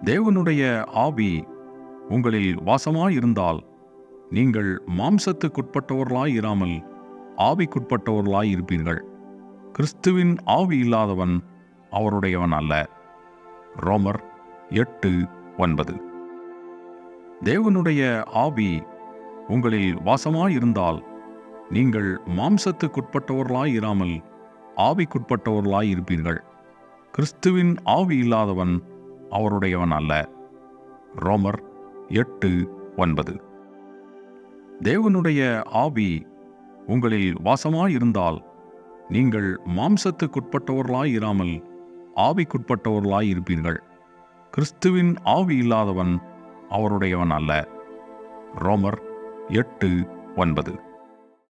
தேவனுடைய ஆவி உங்களில் வாசமாயிருந்தால் நீங்கள் மாம்சத்துக்குட்பட்டவர்களாய் இராமல் ஆவிக்குட்பட்டவர்களாய் இருப்பீர்கள் கிறிஸ்துவின் ஆவி இல்லாதவன் அவருடையவன் அல்ல ரோமர் எட்டு ஒன்பது தேவனுடைய ஆவி உங்களில் வாசமாயிருந்தால் நீங்கள் மாம்சத்துக்குட்பட்டவர்களாய் இராமல் ஆவிக்குட்பட்டவர்களாய் இருப்பீர்கள் கிறிஸ்துவின் ஆவி இல்லாதவன் அவருடையவன் அல்ல ரோமர் எட்டு ஒன்பது தேவனுடைய ஆவி உங்களில் வாசமாயிருந்தால் நீங்கள் மாம்சத்துக்குட்பட்டவர்களாய் இராமல் ஆவிக்குட்பட்டவர்களாய் இருப்பீர்கள் கிறிஸ்துவின் ஆவி இல்லாதவன் அவருடையவன் அல்ல ரோமர் எட்டு ஒன்பது